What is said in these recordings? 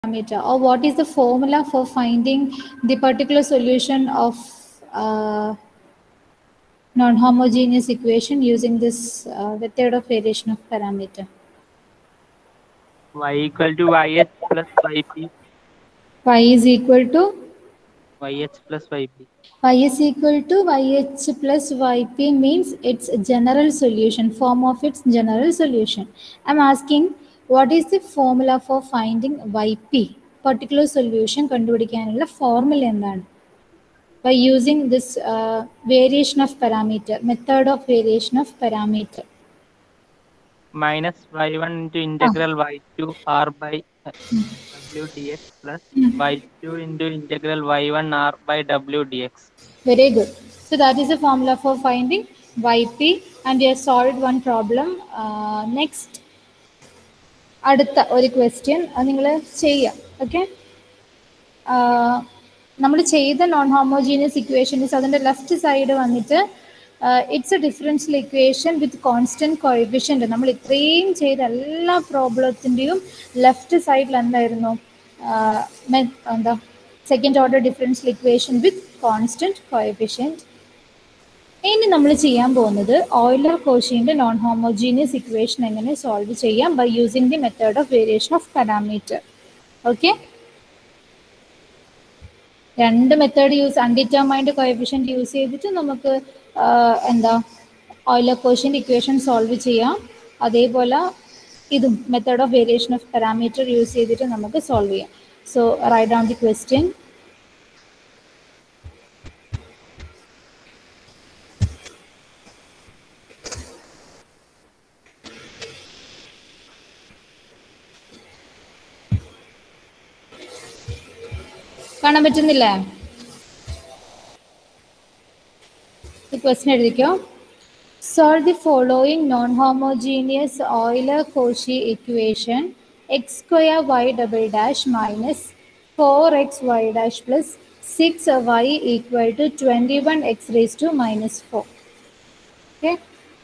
parameter or what is the formula for finding the particular solution of uh, non-homogeneous equation using this uh, method of variation of parameter. y equal to yh plus yp y is equal to yh plus yp y is equal to yh plus yp means its general solution, form of its general solution. I'm asking what is the formula for finding yp, particular solution കണ്ടുപിടിക്കാനുള്ള formula എന്താണ് by using this uh, variation of parameter, method of variation of parameter. minus y1 into integral y2 r by uh, w dx plus y2 into integral y1 r by w dx Very good. So that is the formula for finding yp and we have solved one problem. Uh, next, അടുത്ത ഒരു question അത് നിങ്ങൾ ചെയ്യുക okay നമ്മൾ ചെയ്ത non homogeneous equations അതിൻ്റെ left side വന്നിട്ട് it's a differential equation with constant coefficient നമ്മൾ ഇത്രയും ചെയ്ത എല്ലാ പ്രോബ്ലത്തിൻ്റെയും ലെഫ്റ്റ് സൈഡിൽ എന്തായിരുന്നു ആഹ് മെ- എന്താ second order differential equation with constant coefficient ഇനി നമ്മൾ ചെയ്യാൻ പോകുന്നത് ഓയിലർ കോഷീൻ്റെ നോൺ ഹോമോജീനിയസ് ഇക്വേഷൻ എങ്ങനെ സോൾവ് ചെയ്യാം by using the method of variation of parameter okay രണ്ട് method use undetermined coefficient use ചെയ്തിട്ട് നമുക്ക് ആഹ്, എന്താ ഓയിലർ കോഷ്യൻ്റ് ഇക്വേഷൻ സോൾവ് ചെയ്യാം അതേപോലെ ഇതും method of variation of parameter use ചെയ്തിട്ട് നമുക്ക് സോൾവ് ചെയ്യാം so write down the question കാണാൻ പറ്റുന്നില്ലേ ഈ ക്വസ്റ്റ്യൻ എഴുതിക്കോ solve the following non homogeneous Euler Cauchy equation x square y double dash minus four x y dash plus six y equal to twenty one x raise to minus four okay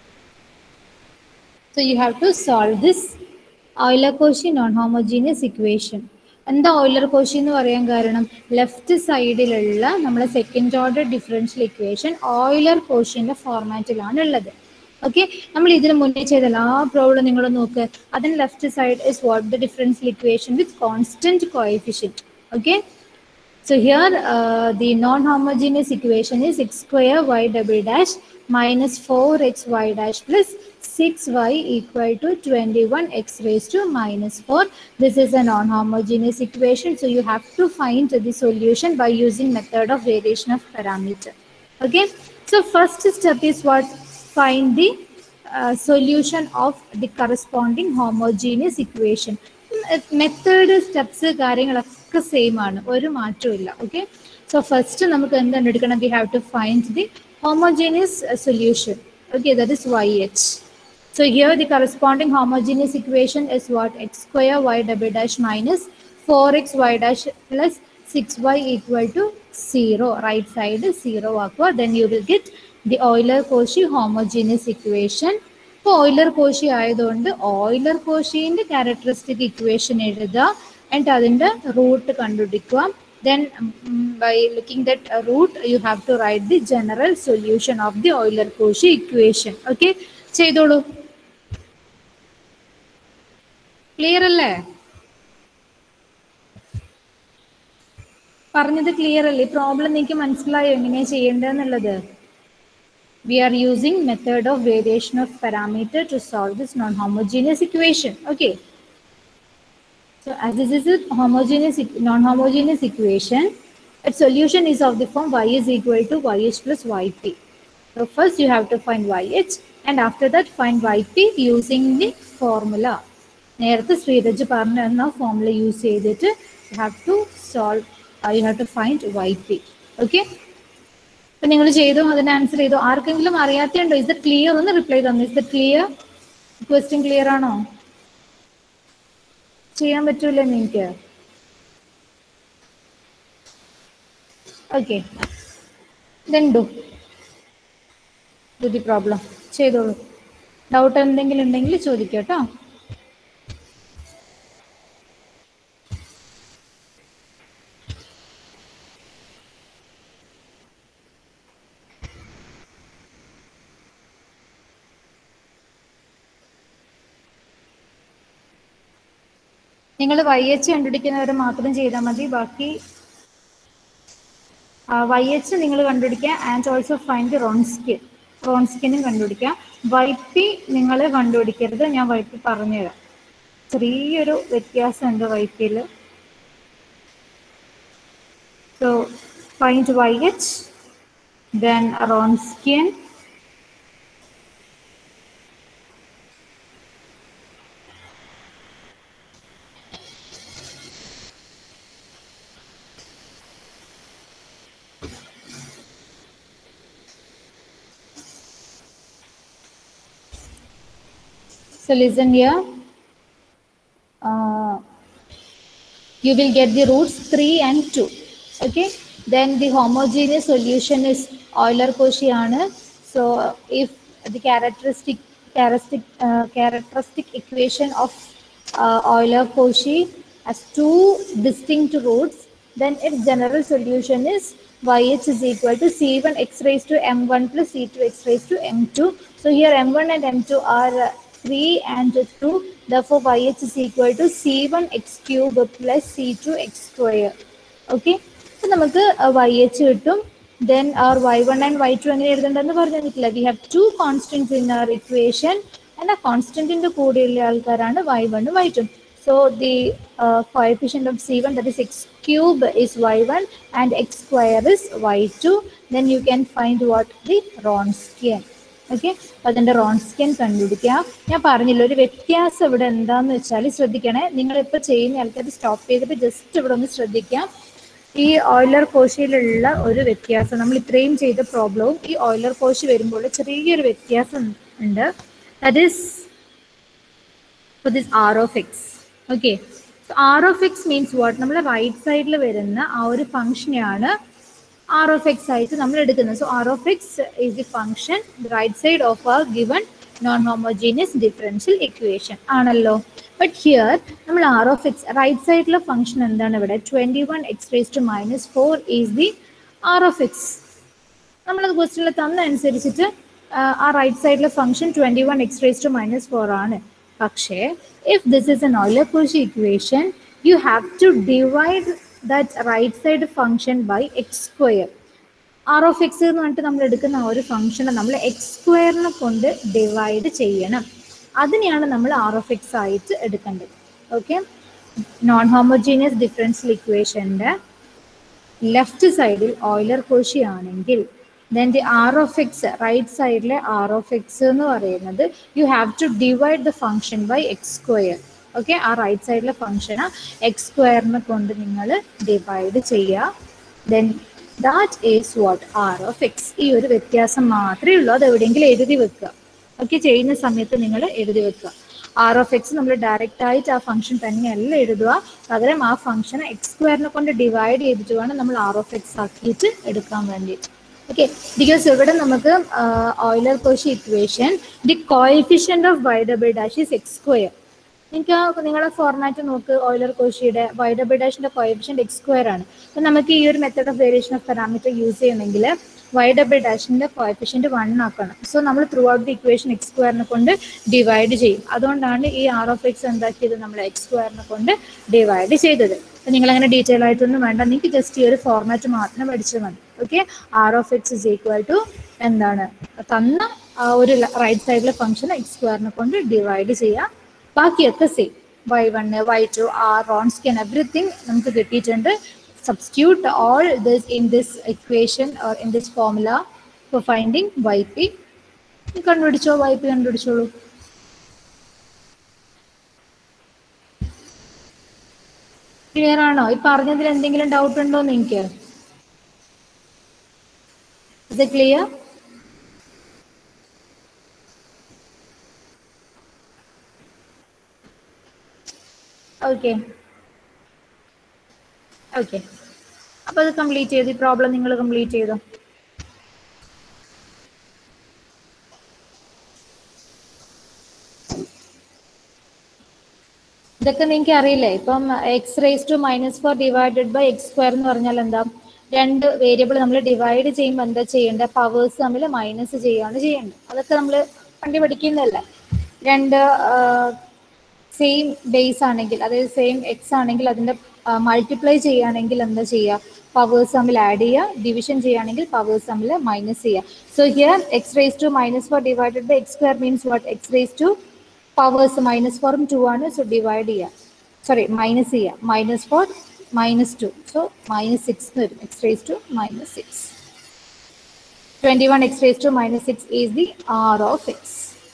So you have to solve this Euler-Cauchy non-homogeneous equation. എന്താ Euler Cauchy എന്ന് പറയാൻ കാരണം left സൈഡിലുള്ള നമ്മളെ second order differential equation Euler കോഷിന്റെ ഫോർമാറ്റിലാണ് ഉള്ളത് okay നമ്മൾ ഇതിന് മുന്നേ ചെയ്ത എല്ലാ പ്രോബ്ലം നിങ്ങൾ നോക്ക് അതിന് left side is what the differential equation with constant coefficient okay So here uh, the non-homogeneous equation is x square y double dash minus 4x y dash plus 6y equal to 21x raised to minus 4. This is a non-homogeneous equation. So you have to find the solution by using method of variation of parameter. Okay. So first step is what? Find the uh, solution of the corresponding homogeneous equation. Method steps കാര്യങ്ങളൊക്കെ same ആണ് ഒരു മാറ്റവും ഇല്ല okay so first നമുക്ക് എന്താണ് എടുക്കണം we have to find the homogeneous solution okay that is y h So here the corresponding homogeneous equation is what x square y double dash minus 4x y dash plus 6y equal to 0. Right side is 0 aqua. Then you will get the Euler-Cauchy homogeneous equation. ഇപ്പോൾ Euler Cauchy ആയതുകൊണ്ട് Euler കോശീൻ്റെ characteristic equation എഴുതുക എന്നിട്ട് അതിൻ്റെ root കണ്ടുപിടിക്കുക then by looking that root you have to write the general solution of the Euler Cauchy equation okay ചെയ്തോളൂ clear അല്ലേ പറഞ്ഞത് clear അല്ലേ പ്രോബ്ലം നിങ്ങൾക്ക് മനസ്സിലായോ എങ്ങനെയാ ചെയ്യേണ്ടതെന്നുള്ളത് we are using method of variation of parameter to solve this non-homogeneous equation okay so as this is a homogeneous eq- non-homogeneous equation its solution is of the form y is equal to yh plus yp so first you have to find yh and after that find yp using the formula നേരത്തെ ശ്രീരജ് പറഞ്ഞു തന്ന formula use ചെയ്തിട്ട് you have to solve you have to find y p okay അപ്പൊ നിങ്ങൾ ചെയ്തു അതിന് answer ചെയ്തു ആർക്കെങ്കിലും അറിയാത്തയുണ്ടോ ഇസ് ദ ക്ലിയർ ഒന്ന് റിപ്ലൈ തന്നു is the clear question clear ആണോ ചെയ്യാൻ പറ്റൂലേ നിങ്ങൾക്ക് okay then do do the problem ചെയ്തോളൂ ഡൗട്ട് എന്തെങ്കിലും ഉണ്ടെങ്കിൽ ചോദിക്കാം കേട്ടോ നിങ്ങൾ വൈ എച്ച് കണ്ടുപിടിക്കുന്നവരെ മാത്രം ചെയ്താൽ മതി ബാക്കി വൈ എച്ച് നിങ്ങൾ കണ്ടുപിടിക്കുക ആൻഡ് ഓൾസോ ഫൈൻഡ് റോൺസ്കിൻ റോൺസ്കിനും കണ്ടുപിടിക്കുക വൈ പി നിങ്ങൾ കണ്ടുപിടിക്കരുത് ഞാൻ വൈ പി പറഞ്ഞുതരാം ചെറിയൊരു വ്യത്യാസമുണ്ട് വൈ പിയിൽ so find y h then Wronskian So listen here. Uh, you will get the roots 3 and 2. Okay. Then the homogeneous solution is Euler-Cauchy. So if the characteristic characteristic uh, characteristic equation of uh, Euler-Cauchy has two distinct roots, then its general solution is yh is equal to c1 x raised to m1 plus c2 x raised to m2. So here m1 and m2 are uh, 3 and 2. Therefore, yh is equal to c1 x cube plus c2 x square. Okay. So നമുക്ക് y h കിട്ടും then അവർ y one and y two എങ്ങനെ എഴുതണ്ടെന്ന് പറഞ്ഞു തന്നിട്ടില്ല we have to constants in our equation and ആ കോൺസ്റ്റന്റിന്റെ കൂടെയുള്ള ആൾക്കാരാണ് വൈ വണ്ണും y two so the coefficient of c one that is x cube is y one and x square is y two then you can find what the Wronskian okay അപ്പോൾ അതിൻ്റെ Wronskian കണ്ടുപിടിക്കുക ഞാൻ പറഞ്ഞില്ല ഒരു വ്യത്യാസം ഇവിടെ എന്താന്ന് വെച്ചാൽ ശ്രദ്ധിക്കണേ നിങ്ങളിപ്പോൾ ചെയ്യുന്ന ആൾക്കാർ സ്റ്റോപ്പ് ചെയ്തിട്ട് ജസ്റ്റ് ഇവിടെ ഒന്ന് ശ്രദ്ധിക്കാം ഈ ഓയിലർ കോശിയിലുള്ള ഒരു വ്യത്യാസം നമ്മൾ ഇത്രയും ചെയ്ത പ്രോബ്ലവും ഈ ഓയിലർ കോശി വരുമ്പോൾ ചെറിയൊരു വ്യത്യാസം ഉണ്ട് that is for this r of x okay r of x means what നമ്മൾ റൈറ്റ് സൈഡിൽ വരുന്ന ആ ഒരു ഫംഗ്ഷനെയാണ് ആർ ഓഫ് എക്സ് ആയിട്ട് നമ്മൾ എടുക്കുന്നത് so r of x is the function right side of ആ given non homogeneous differential equation ആണല്ലോ ബട്ട് ഹിയർ നമ്മൾ ആർ ഓഫ് എക്സ് റൈറ്റ് സൈഡിലെ ഫംഗ്ഷൻ എന്താണ് ഇവിടെ twenty one x raise to minus four is the r of x നമ്മളത് ക്വസ്റ്റ്യനിൽ തന്ന അനുസരിച്ചിട്ട് ആ റൈറ്റ് സൈഡിലെ function twenty one x raise to minus four ആണ് പക്ഷേ if this is an Euler Cauchy equation you have to divide that right side function by x square r of x എന്ന് പറഞ്ഞിട്ട് നമ്മൾ എടുക്കുന്ന ആ ഒരു ഫംഗ്ഷനെ നമ്മൾ എക്സ് സ്ക്വയറിനെ കൊണ്ട് ഡിവൈഡ് ചെയ്യണം അതിനെയാണ് നമ്മൾ ആർ ഓഫ് എക്സ് ആയിട്ട് എടുക്കേണ്ടത് ഓക്കെ നോൺ ഹോമോജീനിയസ് ഡിഫറൻഷ്യൽ ഇക്വേഷൻ്റെ ലെഫ്റ്റ് സൈഡിൽ ഓയിലർ കോശി ആണെങ്കിൽ then the r of x right സൈഡിലെ ആർ ഓഫ് എക്സ് എന്ന് പറയുന്നത് you have to divide the function by x square okay ആ റൈറ്റ് സൈഡിലെ ഫംഗ്ഷന് എക്സ് സ്ക്വയറിനെ കൊണ്ട് നിങ്ങൾ ഡിവൈഡ് ചെയ്യുക then that is what r of x ഈ ഒരു വ്യത്യാസം മാത്രമേ ഉള്ളൂ അത് എവിടെയെങ്കിലും എഴുതി വെക്കുക ഓക്കെ ചെയ്യുന്ന സമയത്ത് നിങ്ങൾ എഴുതി വെക്കുക ആർ ഓഫ് എക്സ് നമ്മൾ ഡയറക്റ്റ് ആയിട്ട് ആ ഫംഗ്ഷൻ തന്നെയല്ല എഴുതുക പകരം ആ ഫംഗ്ഷനെ എക്സ് സ്ക്വയറിനെ കൊണ്ട് ഡിവൈഡ് ചെയ്തിട്ട് വേണം നമ്മൾ ആർ ഓഫ് എക്സ് ആക്കിയിട്ട് എടുക്കാൻ വേണ്ടിയിട്ട് ഓക്കെ ബിക്കോസ് ഇവിടെ നമുക്ക് Euler Cauchy equation the coefficient of y double dash is x square നിങ്ങൾക്ക് നിങ്ങളുടെ ഫോർമാറ്റ് നോക്ക് ഓയിലർ കോഷിയുടെ വൈ ഡബിൾ ഡാഷിന്റെ കോയിഫിഷ്യൻ്റ് എക്സ് സ്ക്വയർ ആണ് അപ്പം നമുക്ക് ഈ ഒരു method of variation of parameter use ചെയ്യണമെങ്കിൽ വൈ ഡബിൾ ഡാഷിന്റെ കോയിഫിഷ്യൻ്റ് വൺ ആക്കണം സോ നമ്മൾ throughout the equation x സ്ക്വയറിനെ കൊണ്ട് ഡിവൈഡ് ചെയ്യും അതുകൊണ്ടാണ് ഈ ആർ ഓഫ് എക്സ് എന്താക്കിയത് നമ്മൾ എക്സ് സ്ക്വയറിനെ കൊണ്ട് ഡിവൈഡ് ചെയ്തത് അപ്പം നിങ്ങൾ അങ്ങനെ ഡീറ്റെയിൽ ആയിട്ടൊന്നും വേണ്ട നിങ്ങൾക്ക് ജസ്റ്റ് ഈ ഒരു ഫോർമാറ്റ് മാത്രം പഠിച്ചാൽ മതി okay r of x is equal to എന്താണ് തന്ന ആ ഒരു റൈറ്റ് സൈഡിലെ ഫംഗ്ഷൻ എക്സ് സ്ക്വയറിനെ കൊണ്ട് ഡിവൈഡ് ചെയ്യുക ബാക്കിയൊക്കെ same y one y two r Wronskian everything നമുക്ക് കിട്ടിയിട്ടുണ്ട് substitute all this in this equation or in this formula for finding y p കണ്ടുപിടിച്ചോ വൈ പി കണ്ടുപിടിച്ചോളൂ ക്ലിയർ ആണോ ഈ പറഞ്ഞതിൽ എന്തെങ്കിലും ഡൗട്ട് ഉണ്ടോ നിങ്ങൾക്ക് ഇത് ക്ലിയർ ഓക്കെ ഓക്കെ അപ്പോൾ അത് കംപ്ലീറ്റ് ചെയ്തു ഈ പ്രോബ്ലം നിങ്ങൾ കംപ്ലീറ്റ് ചെയ്തോ ഇതൊക്കെ നിങ്ങൾക്ക് അറിയില്ലേ ഇപ്പം x raise to minus four divided by x square എന്ന് പറഞ്ഞാൽ എന്താ രണ്ട് വേരിയബിൾ നമ്മൾ ഡിവൈഡ് ചെയ്യുമ്പോൾ എന്താ ചെയ്യേണ്ടത് പവേഴ്സ് തമ്മിൽ മൈനസ് ചെയ്യുകയാണ് ചെയ്യേണ്ടത് അതൊക്കെ നമ്മൾ പണ്ടി പഠിക്കുന്നതല്ലേ രണ്ട് സെയിം ബേസ് ആണെങ്കിൽ അതായത് സെയിം എക്സ് ആണെങ്കിൽ അതിൻ്റെ മൾട്ടിപ്ലൈ ചെയ്യുകയാണെങ്കിൽ എന്താ ചെയ്യുക പവേഴ്സ് തമ്മിൽ ആഡ് ചെയ്യുക ഡിവിഷൻ ചെയ്യുകയാണെങ്കിൽ പവേഴ്സ് തമ്മിൽ മൈനസ് ചെയ്യുക so here x raise to minus four divided by x square means what x raise to powers minus ഫോറും ടു ആണ് സോ ഡിവൈഡ് ചെയ്യുക സോറി മൈനസ് ചെയ്യുക minus four minus two so minus six വരും x raise to minus six twenty one x raise to minus six is the r of x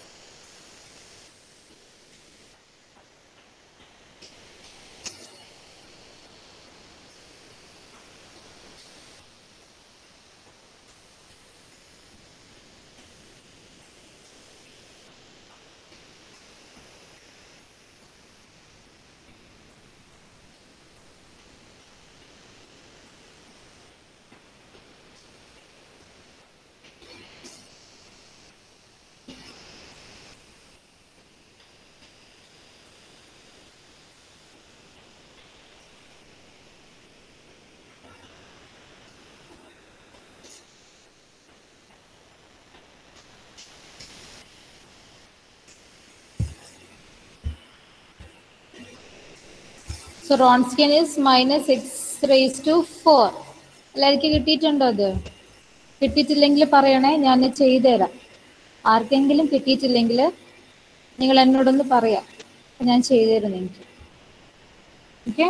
so Wronskian is minus x raise to four എല്ലാവർക്കും കിട്ടിയിട്ടുണ്ടോ അത് കിട്ടിയിട്ടില്ലെങ്കിൽ പറയണേ ഞാൻ ചെയ്തുതരാം ആർക്കെങ്കിലും കിട്ടിയിട്ടില്ലെങ്കിൽ നിങ്ങൾ എന്നോടൊന്ന് പറയാം ഞാൻ ചെയ്തു തരും നിങ്ങൾക്ക് ഓക്കെ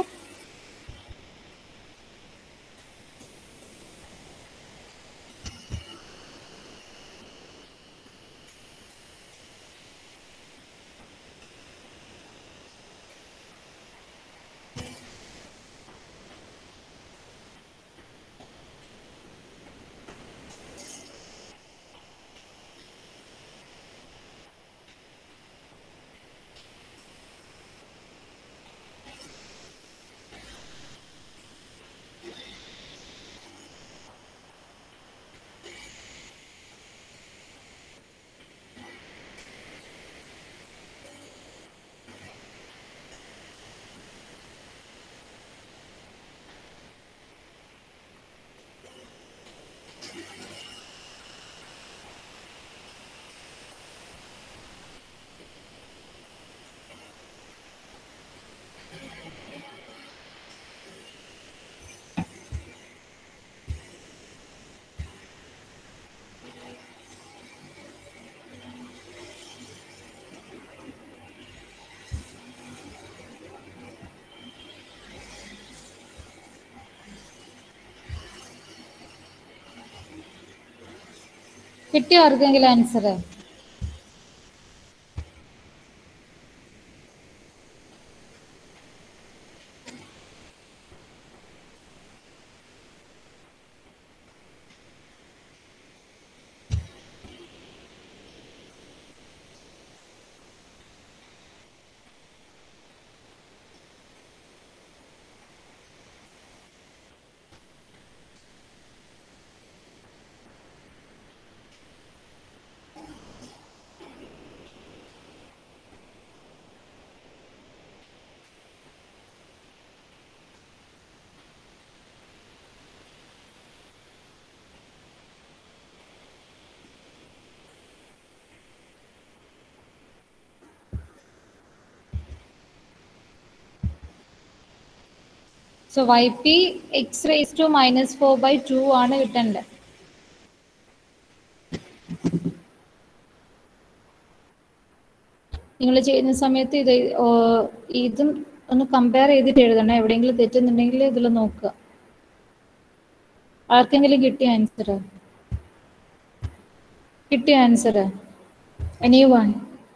കിട്ടിയോ ആർക്കെങ്കിലും answer so y p x raise to minus four by two ആണ് കിട്ടേണ്ടത് നിങ്ങൾ ചെയ്യുന്ന സമയത്ത് ഇത് ഓ, ഇതും ഒന്ന് കമ്പയർ ചെയ്തിട്ട് എഴുതണം എവിടെയെങ്കിലും തെറ്റുന്നുണ്ടെങ്കിൽ ഇതിൽ നോക്കുക ആർക്കെങ്കിലും കിട്ടിയ ആൻസർ കിട്ടിയ ആൻസർ എനി വൺ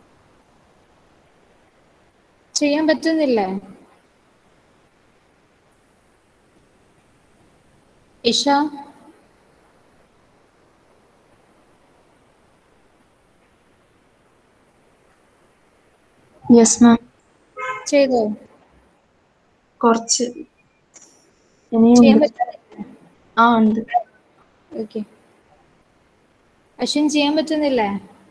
ചെയ്യാൻ പറ്റുന്നില്ലേ ഇഷ യെസ് മാം ചെയ്തോ കുറച്ച് ചെയ്യാൻ ഇനിയുണ്ട് പറ്റുന്നില്ല ആ ഉണ്ട് ഓക്കെ അശ്വിൻ ചെയ്യാൻ പറ്റുന്നില്ലേ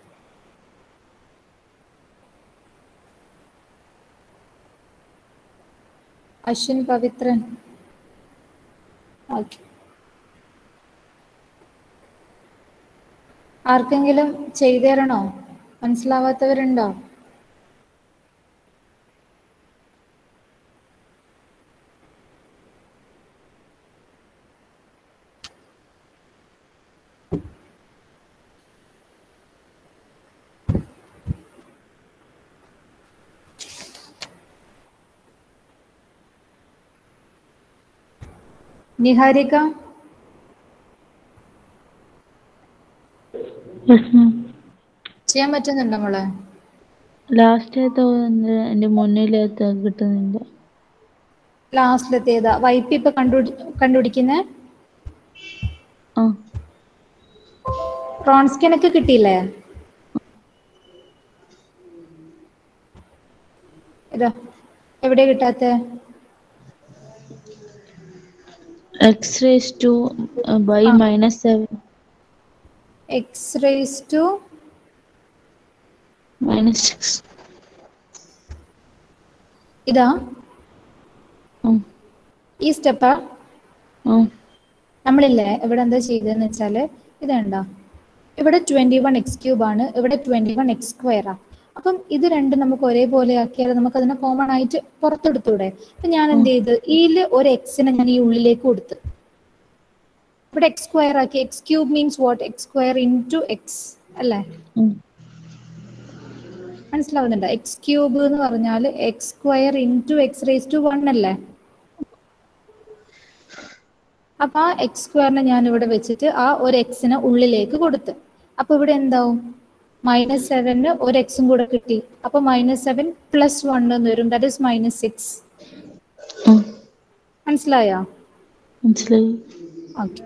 അശ്വിൻ പവിത്രൻ ഓക്കെ ആർക്കെങ്കിലും ചെയ്തു തരണോ മനസ്സിലാവാത്തവരുണ്ടോ നിഹാരിക യെസ് മാം ചെയ്യാൻ പറ്റുന്നുണ്ടോ മോളെ ലാസ്റ്റത്തെ എൻ്റെ മുന്നിലത്തെ കിട്ടുന്നില്ല ലാസ്റ്റിലത്തെ ഏതാ വൈപ്പ് ഇപ്പൊ കണ്ടുപിടി കണ്ടുപിടിക്കുന്നേ ആ റോൺസ്കിനൊക്കെ കിട്ടിയില്ലേ ഇതാ എവിടെയാ കിട്ടാത്തെ x raise to by minus seven x raise to minus six ഇതാ ആ ഈ സ്റ്റെപ്പാ ആ നമ്മളില്ലേ ഇവിടെ എന്താ ചെയ്തതെന്ന് വെച്ചാൽ ഇതുണ്ടോ ഇവിടെ ട്വന്റി വൺ എക്സ് ക്യൂബ് ആണ് ഇവിടെ ട്വന്റി വൺ എക്സ് സ്ക്വയർ ആ അപ്പം ഇത് രണ്ടും നമുക്ക് ഒരേപോലെ ആക്കിയാൽ നമുക്ക് അതിനെ കോമൺ ആയിട്ട് പുറത്തെടുത്തൂടെ അപ്പൊ ഞാൻ എന്ത് ചെയ്ത് ഇതിൽ ഒരു എക്സിനെ ഞാൻ ഈ ഉള്ളിലേക്ക് കൊടുത്ത് ഇവിടെ എക്സ് സ്ക്വയർ ആക്കി X cube means what X square into X അല്ലേ ഉം. മനസ്സിലാവുന്നുണ്ടോ എക്സ് ക്യൂബ് എന്ന് പറഞ്ഞാൽ X square into X raise to one അല്ലേ അപ്പൊ ആ എക്സ് സ്ക്വയറിനെ ഞാൻ ഇവിടെ വെച്ചിട്ട് ആ ഒരു എക്സിനെ ഉള്ളിലേക്ക് കൊടുത്ത് അപ്പൊ ഇവിടെ എന്താവും മൈനസ് സെവന് ഒരു എക്സും കൂടെ കിട്ടി അപ്പൊ മൈനസ് സെവൻ പ്ലസ് വൺ എന്ന് വരും ദാറ്റ് ഇസ് മൈനസ് സിക്സ് ആ മനസ്സിലായോ മനസ്സിലായി ഓക്കെ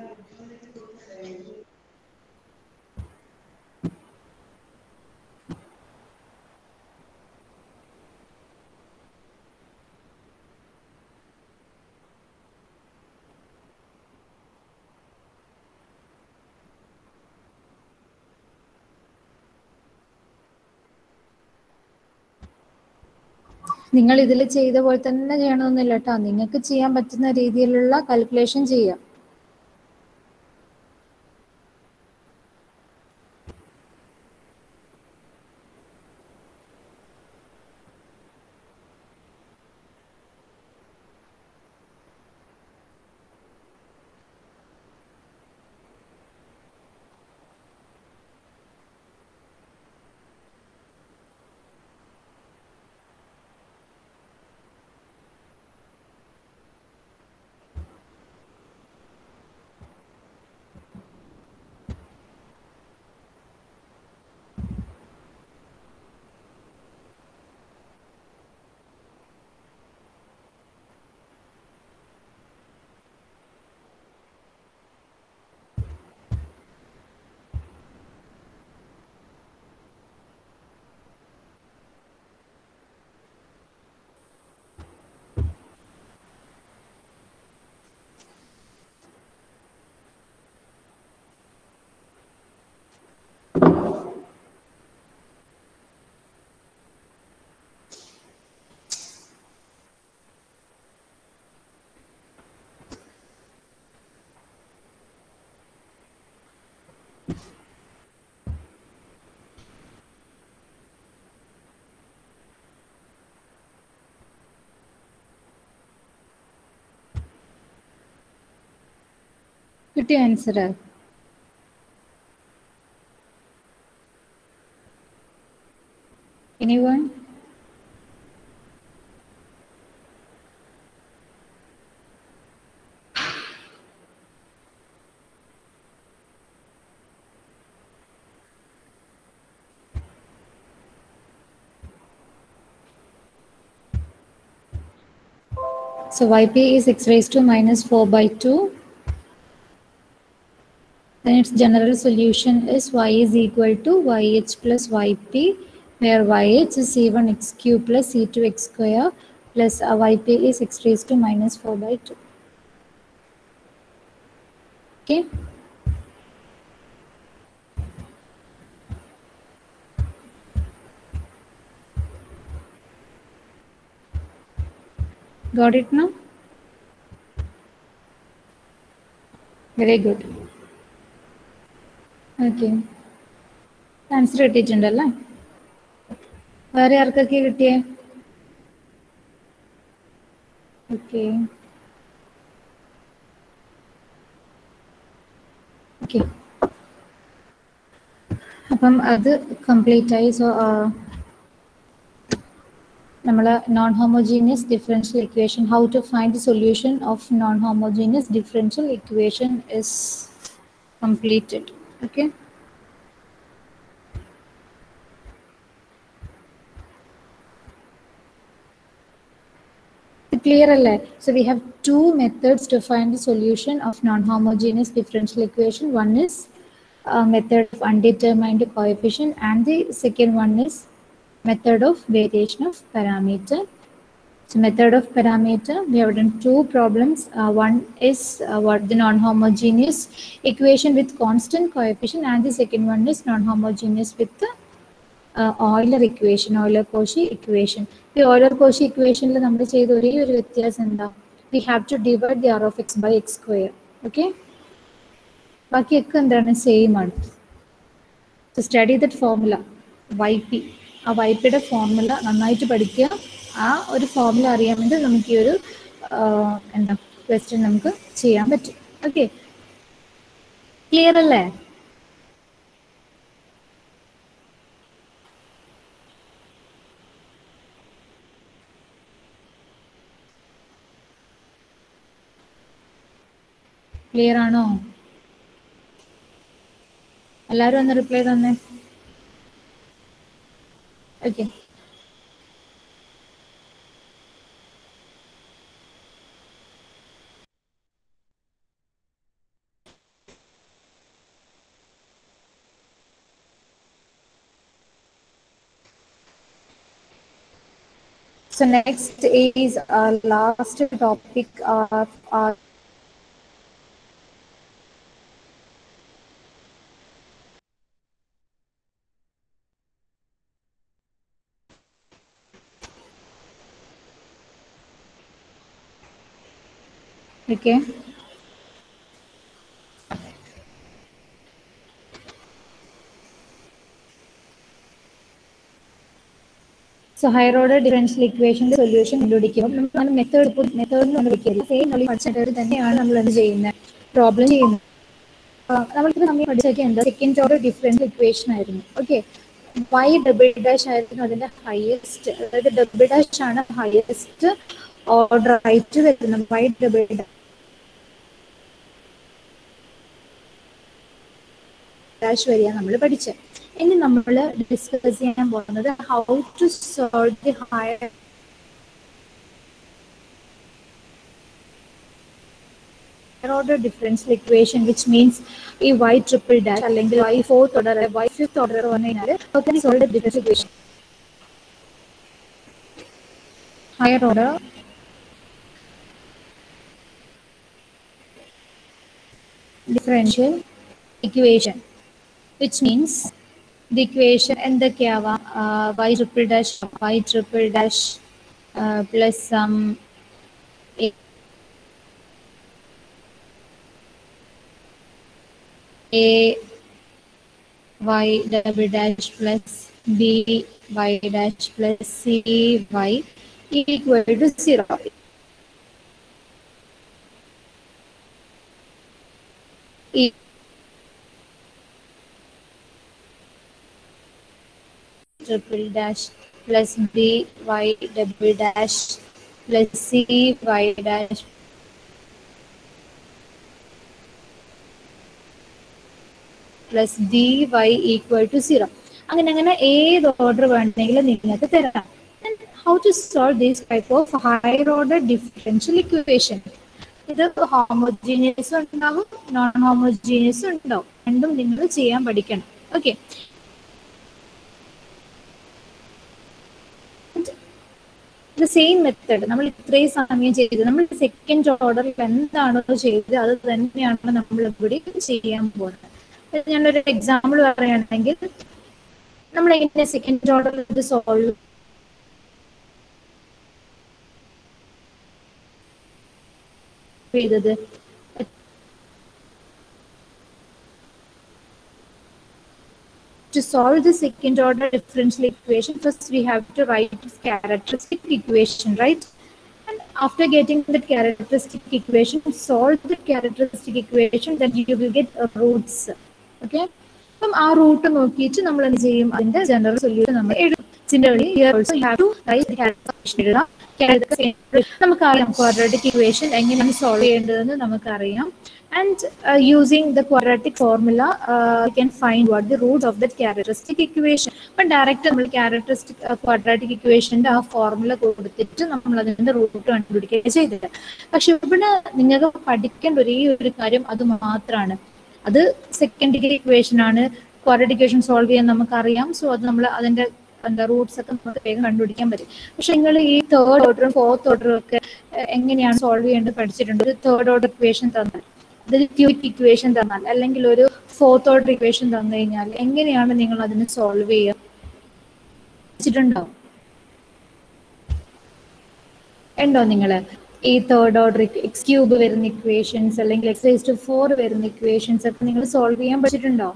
നിങ്ങൾ ഇതിൽ ചെയ്ത പോലെ തന്നെ ചെയ്യണമെന്നില്ല കേട്ടോ നിങ്ങൾക്ക് ചെയ്യാൻ പറ്റുന്ന രീതിയിലുള്ള കാൽക്കുലേഷൻ ചെയ്യാം കിട്ടിയ answer anyone So yp is x raised to minus 4 by 2. Then its general solution is y is equal to yh plus yp, where yh is c1 x cube plus c2 x square plus uh, yp is x raised to minus 4 by 2. Okay. Got it now? Very good. Okay answer കിട്ടിയിട്ടുണ്ടല്ലേ വേറെ ആർക്കൊക്കെ കിട്ടിയേ okay okay അപ്പം അത് complete ആയി so നമ്മൾ non homogeneous differential equation how to find the solution of non homogeneous differential equation is completed okay clear അല്ലേ so we have two methods to find the solution of non-homogeneous differential equation one is uh, method of undetermined coefficient and the second one is method of variation of parameter so method of parameter, we have done two problems. Uh, one is uh, what the non-homogeneous equation with constant coefficient and the second one is non-homogeneous with the uh, Euler equation, Euler-Cauchy equation. The Euler-Cauchy equation നമ്മൾ ചെയ്ത ഒരേ ഒരു വ്യത്യാസം എന്താ we have to divide the r of x by x square. Okay? ബാക്കിയൊക്കെ എന്താണ് same ആണ് so study that formula y p ആ വൈ പിയുടെ ഫോർമുല നന്നായിട്ട് പഠിക്കുക ആ ഒരു ഫോർമുല അറിയാൻ വേണ്ടി നമുക്ക് ഈ ഒരു എന്താ ക്വസ്റ്റ്യൻ നമുക്ക് ചെയ്യാൻ പറ്റും ഓക്കെ ക്ലിയർ അല്ലേ ക്ലിയർ ആണോ എല്ലാവരും ഒന്ന് റിപ്ലൈ തന്നെ okay So next is our last topic of our Okay. So higher order differential ഇക്വേഷന്റെ സൊല്യൂഷൻ കണ്ടുപിടിക്കുമ്പോൾ നമ്മൾ മെത്തേഡ് മെത്തേഡ് കണ്ടുപിടിക്കില്ല സെയിം നമ്മൾ പഠിച്ച മെത്തേഡ് തന്നെയാണ് നമ്മൾ എന്ത് ചെയ്യുന്നത് പ്രോബ്ലം ചെയ്യുന്നത് നമ്മളിപ്പോൾ നമ്മൾ പഠിച്ചൊക്കെ എന്താ സെക്കൻഡ് ഓർഡർ ഡിഫറൻഷ്യൽ ഇക്വേഷൻ ആയിരുന്നു ഓക്കെ വൈ ഡബിൾ ഡാഷ് ആയിരുന്നു അതിന്റെ ഹയസ്റ്റ് അതായത് ഡബിൾ ഡാഷ് ആണ് ഹയസ്റ്റ് ഓർഡർ ആയിട്ട് വരുന്നത് വൈ ഡബിൾ ഡാഷ് വരെയാണ് നമ്മൾ പഠിച്ചത് ഇനി നമ്മൾ ഡിസ്കസ് ചെയ്യാൻ പോകുന്നത് how to solve the higher order differential equation which means ഈ y triple dash അല്ലെങ്കിൽ y fourth order y fifth order വന്നു കഴിഞ്ഞാൽ how can we solve the differential equation higher order differential equation which means the equation എന്തൊക്കെയാവാം y triple dash y triple dash uh, plus some a y double dash plus b y dash plus c y equal to 0. E triple dash plus b y double dash plus c y dash plus D y equal to zero അങ്ങനെ അങ്ങനെ ഏത് order വേണമെങ്കിലും നിങ്ങൾക്ക് തരാം how to solve these type of higher order differential equation ഇത് homogeneous ഉണ്ടാവും non homogeneous ഉണ്ടാവും രണ്ടും നിങ്ങൾ ചെയ്യാൻ പഠിക്കണം ഓക്കെ ദ സെയിം മെത്തേഡ് നമ്മൾ ഇത്രയും സമയം ചെയ്തത് നമ്മൾ സെക്കൻഡ് ഓർഡറിൽ എന്താണോ ചെയ്തത് അത് തന്നെയാണ് നമ്മൾ ഇവിടെ ചെയ്യാൻ പോകുന്നത് ഞാനൊരു എക്സാമ്പിൾ പറയുകയാണെങ്കിൽ നമ്മൾ എങ്ങനെ സെക്കൻഡ് ഓർഡറിൽ ഇത് സോൾവ് ചെയ്തത് To solve the second order differential equation, first we have to write this characteristic equation, right? And after getting the characteristic equation, solve the characteristic equation, then you will get uh, roots. Okay? അപ്പം ആ root നോക്കിയിട്ട് നമ്മൾ എന്ത് ചെയ്യും അതിന്റെ general solution നമ്മൾ എഴുതും Similarly, here also you have to write the characterization എഴുതാം. Characterization നമുക്കറിയാം ക്വാഡ്രാറ്റിക് ഇക്വേഷൻ എങ്ങനെയാണ് സോൾവ് ചെയ്യേണ്ടതെന്ന് നമുക്കറിയാം and using the quadratic formula you can find what the root of that characteristic equation അപ്പം ഡയറക്റ്റ് നമ്മൾ characteristic quadratic ഇക്വേഷന്റെ ആ formula കൊടുത്തിട്ട് നമ്മൾ അതിന്റെ റൂട്ട് കണ്ടുപിടിക്കുക ചെയ്തത് പക്ഷെ ഇവിടെ നിങ്ങൾക്ക് പഠിക്കേണ്ട ഒരേ ഒരു കാര്യം അത് മാത്രമാണ് അത് സെക്കൻഡ് ഡിഗ്രി ഇക്വേഷൻ ആണ് ക്വാഡ്രാറ്റിക് ഇക്വേഷൻ സോൾവ് ചെയ്യാൻ നമുക്കറിയാം സോ അത് നമ്മൾ അതിന്റെ എന്താ റൂട്ട്സ് ഒക്കെ നമുക്ക് വേഗം കണ്ടുപിടിക്കാൻ പറ്റും പക്ഷെ നിങ്ങൾ ഈ തേർഡ് ഓർഡറും ഫോർത്ത് ഓർഡറും ഒക്കെ എഹ്, എങ്ങനെയാണ് സോൾവ് ചെയ്യേണ്ടത് പഠിച്ചിട്ടുണ്ട് ഒരു തേർഡ് ഓർഡർ ഇക്വേഷൻ തന്നാൽ അതൊരു ക്യൂബിക് ഇക്വേഷൻ തന്നാൽ അല്ലെങ്കിൽ ഒരു ഫോർത്ത് ഓർഡർ ഇക്വേഷൻ തന്നു കഴിഞ്ഞാൽ എങ്ങനെയാണ് നിങ്ങൾ അതിനെ സോൾവ് ചെയ്യുക പഠിച്ചിട്ടുണ്ടോ ഉണ്ടോ നിങ്ങൾ ഈ തേർഡ് ഓർഡർ എക്സ് ക്യൂബ് വരുന്ന ഇക്വേഷൻസ് അല്ലെങ്കിൽ എക്സ് റേസ് ടു ഫോർ വരുന്ന ഇക്വേഷൻസ് ഒക്കെ നിങ്ങൾ സോൾവ് ചെയ്യാൻ പഠിച്ചിട്ടുണ്ടോ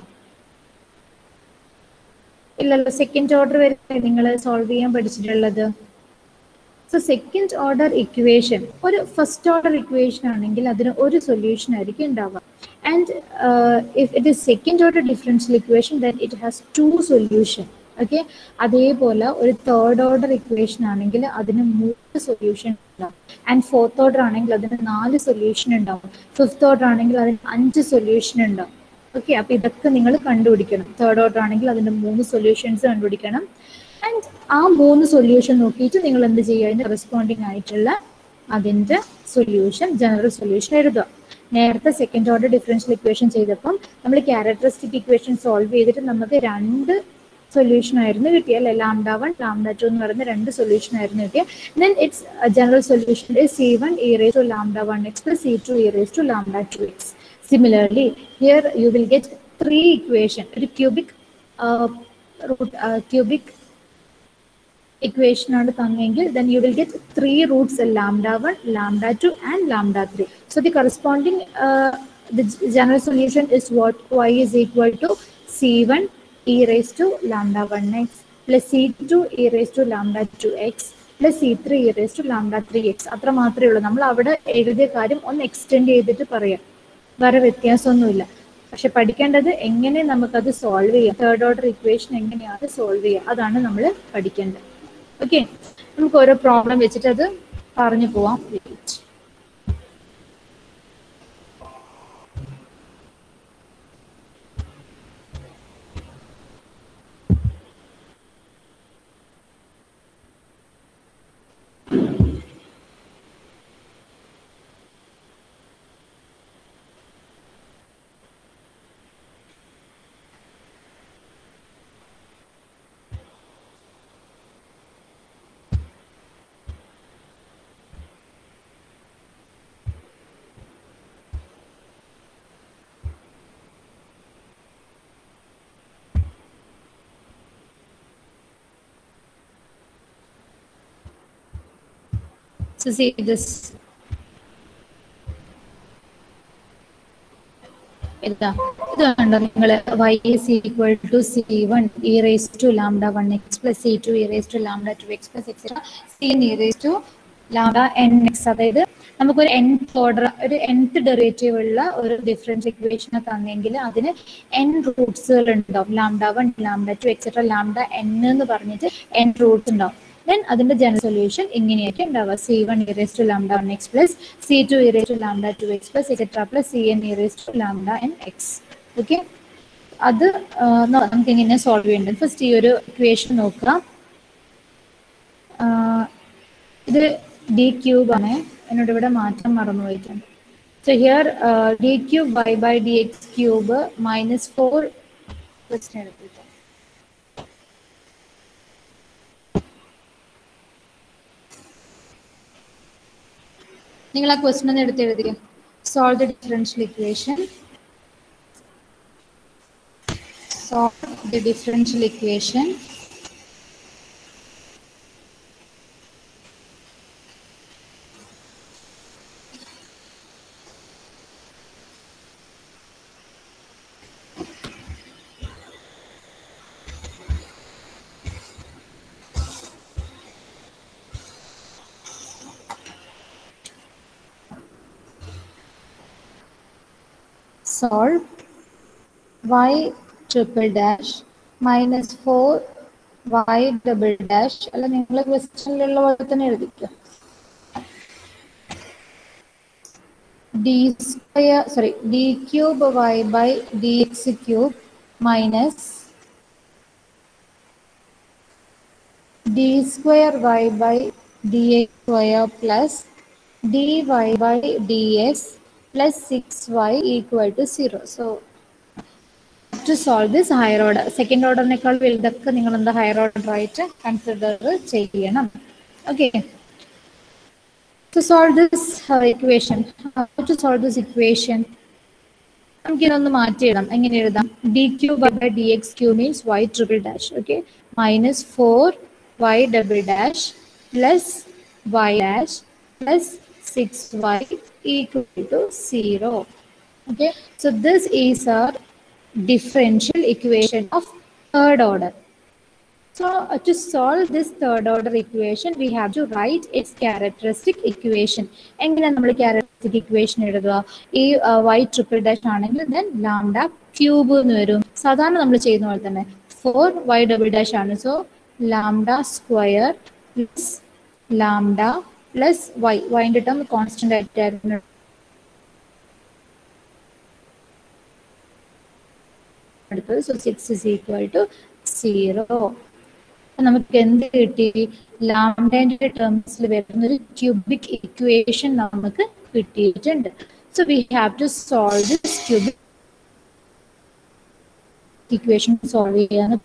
ഇല്ലല്ലോ സെക്കൻഡ് ഓർഡർ വരെ നിങ്ങൾ സോൾവ് ചെയ്യാൻ പഠിച്ചിട്ടുള്ളത് സോ സെക്കൻഡ് ഓർഡർ ഇക്വേഷൻ ഒരു ഫസ്റ്റ് ഓർഡർ ഇക്വേഷൻ ആണെങ്കിൽ അതിന് ഒരു സൊല്യൂഷൻ ആയിരിക്കും ഉണ്ടാവുക and if it is second order differential equation then it has two solution okay അതേപോലെ ഒരു തേർഡ് ഓർഡർ ഇക്വേഷൻ ആണെങ്കിൽ അതിന് മൂന്ന് സൊല്യൂഷൻ ഉണ്ടാവും ആൻഡ് ഫോർത്ത് ഓർഡർ ആണെങ്കിൽ അതിന് നാല് സൊല്യൂഷൻ ഉണ്ടാവും ഫിഫ്ത്ത് ഓർഡർ ആണെങ്കിൽ അതിന് അഞ്ച് സൊല്യൂഷൻ ഉണ്ടാവും ഓക്കെ അപ്പൊ ഇതൊക്കെ നിങ്ങൾ കണ്ടുപിടിക്കണം തേർഡ് ഓർഡർ ആണെങ്കിൽ അതിന്റെ മൂന്ന് സൊല്യൂഷൻസ് കണ്ടുപിടിക്കണം ആൻഡ് ആ മൂന്ന് സൊല്യൂഷൻ നോക്കിയിട്ട് നിങ്ങൾ എന്ത് ചെയ്യുക അതിന് കറസ്പോണ്ടിങ് ആയിട്ടുള്ള അതിന്റെ സൊല്യൂഷൻ ജനറൽ സൊല്യൂഷൻ എഴുതുക നേരത്തെ സെക്കൻഡ് ഓർഡർ ഡിഫറൻഷ്യൽ ഇക്വേഷൻ ചെയ്തപ്പം നമ്മൾ ക്യാരക്ടറിസ്റ്റിക് ഇക്വേഷൻ സോൾവ് ചെയ്തിട്ട് നമുക്ക് രണ്ട് സൊല്യൂഷൻ ആയിരുന്നു കിട്ടിയ അല്ലെ ലാംഡ വൺ ലാംഡ ടു എന്ന് പറയുന്ന രണ്ട് സൊല്യൂഷൻ ആയിരുന്നു കിട്ടിയ then it's general solution C one e raise to lambda one x plus C two e raise to lambda two x similarly here you will get three equation ഒരു cubic cubic equation ആണ് തന്നെങ്കിൽ then you will get three roots lambda 1 lambda 2 and lambda 3 so the corresponding uh, the g- general solution is what y is equal to c1 e raised to lambda 1x plus c2 e raised to lambda 2x plus c3 e raised to lambda 3x അത്ര മാത്രമേ ഉള്ളൂ നമ്മൾ അവിടെ എഴുതിയ കാര്യം ഒന്ന് extend ചെയ്തിട്ട് പറയാം വേറെ വ്യത്യാസമൊന്നുമില്ല പക്ഷെ പഠിക്കേണ്ടത് എങ്ങനെ നമുക്കത് സോൾവ് ചെയ്യാം തേർഡ് ഓർഡർ ഇക്വേഷൻ എങ്ങനെയാണ് സോൾവ് ചെയ്യുക അതാണ് നമ്മൾ പഠിക്കേണ്ടത് ഓക്കെ നമുക്ക് ഓരോ പ്രോബ്ലം വെച്ചിട്ട് അത് പറഞ്ഞു പോവാം Wait. So see this. ഇതാ ഇത് കണ്ടോ നിങ്ങൾ y is equal to C one e raise to lambda one x plus C two e raise to lambda two x plus x C e raise to lambda n x അതായത് നമുക്കൊരു nth order ഒരു nth derivative ഉള്ള ഒരു difference ഇക്വേഷനെ തന്നെങ്കിൽ അതിന് n റൂട്ട്സുകൾ ഉണ്ടാവും lambda one lambda two etcetera lambda n എന്ന് പറഞ്ഞിട്ട് എൻ റൂട്ട്സ് ഉണ്ടാവും ദെൻ അതിന്റെ ജനറൽ സൊല്യൂഷൻ ഇങ്ങനെയായിരിക്കും ഉണ്ടാവുക C one erase to lambda one x plus C two e raise to lambda two x plus etcetera plus C n e raise to lambda n x okay അത് ആ, ന- നമുക്ക് എങ്ങനെ solve ചെയ്യേണ്ടത് ഫസ്റ്റ് ഈ ഒരു ഇക്വേഷൻ നോക്കുക ആ, ഇത് ഡി ക്യൂബ് ആണ് എന്നോട് ഇവിടെ മാറ്റം മറന്നു പോയിട്ടുണ്ട് so here D cube y by D x cube minus four question എടുത്തിട്ട് നിങ്ങൾ ആ ക്വസ്റ്റ്യൻ ഒന്ന് എടുത്ത് എഴുതുക solve the differential equation solve the differential equation solve y triple dash minus 4 y double dash അല്ല നിങ്ങൾ ക്വസ്റ്റ്യനിലുള്ള പോലെ തന്നെ എഴുതിക്കുക D square sorry D cube y by D x cube minus D square y by D x square plus D y by D X plus six y equal to zero so to solve this higher order second order വലുതൊക്കെ നിങ്ങൾ എന്താ higher order ആയിട്ട് consider ചെയ്യണം okay to solve this uh, equation how to solve this equation നമുക്ക് ഇതൊന്ന് മാറ്റി എഴുതാം എങ്ങനെ എഴുതാം D cube by D x cube means y triple dash okay minus four y double dash plus y dash plus six y equal to zero okay so this is our differential equation of third order so uh, to solve this third order equation we have to write its characteristic equation എങ്ങനെ നമ്മൾ characteristic equation എഴുതുക ഈ y triple dash ആണെങ്കിൽ then lambda cube എന്ന് വരും സാധാരണ നമ്മൾ ചെയ്യുന്ന പോലെ തന്നെ ഫോർ വൈ ഡബിൾ ഡാഷ് ആണ് so lambda square plus lambda plus y വൈൻ്റെ ടേം കോൺസ്റ്റന്റ് ആയിട്ടായിരുന്നു അടുത്തത് so six is equal to zero നമുക്ക് എന്ത് കിട്ടി ലാംഡേന്റെ ടേംസിൽ വരുന്ന ഒരു ക്യൂബിക് ഇക്വേഷൻ നമുക്ക് കിട്ടിയിട്ടുണ്ട് so we have to solve this cubic equation solve ചെയ്യാന്ന്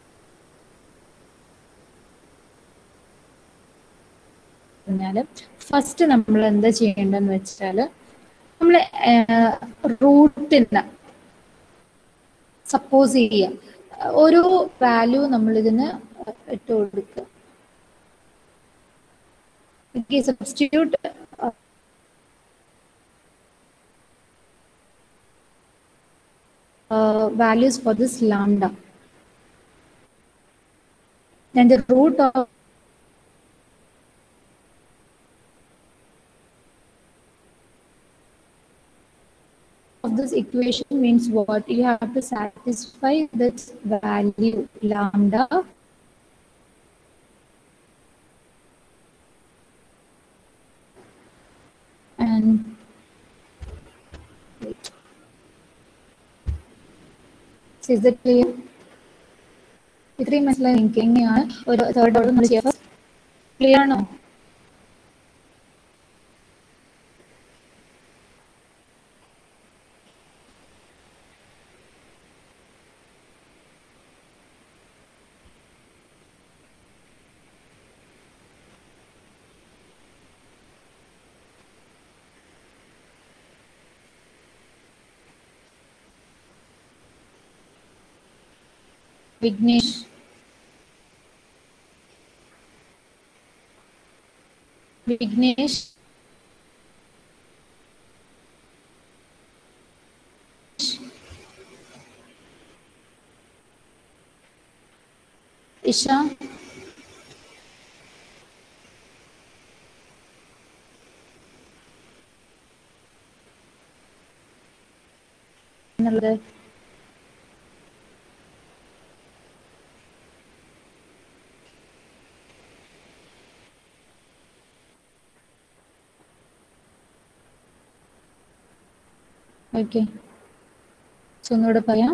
പറഞ്ഞാല് ഫസ്റ്റ് നമ്മൾ എന്താ ചെയ്യേണ്ടതെന്ന് വെച്ചാൽ നമ്മൾ റൂട്ടിന് സപ്പോസ് ചെയ്യാം ഒരു വാല്യൂ നമ്മൾ ഇതിന് ഇട്ട് കൊടുക്കുക substitute values for this lambda then the root of of this equation means what you have to satisfy this value lambda and wait. So is that clear? ഇത്രയും മനസ്സിലായി നിങ്ങൾക്ക് എങ്ങനെയാണ് ഒരു തേർഡ് ഓർഡർ നമ്മൾ ചെയ്യാം ക്ലിയർ ആണോ വിഘ്നേഷ് വിഘ്നേഷ് ഇഷ എന്നുള്ളത് Okay. So ഒന്നുകൂടെ പറയാം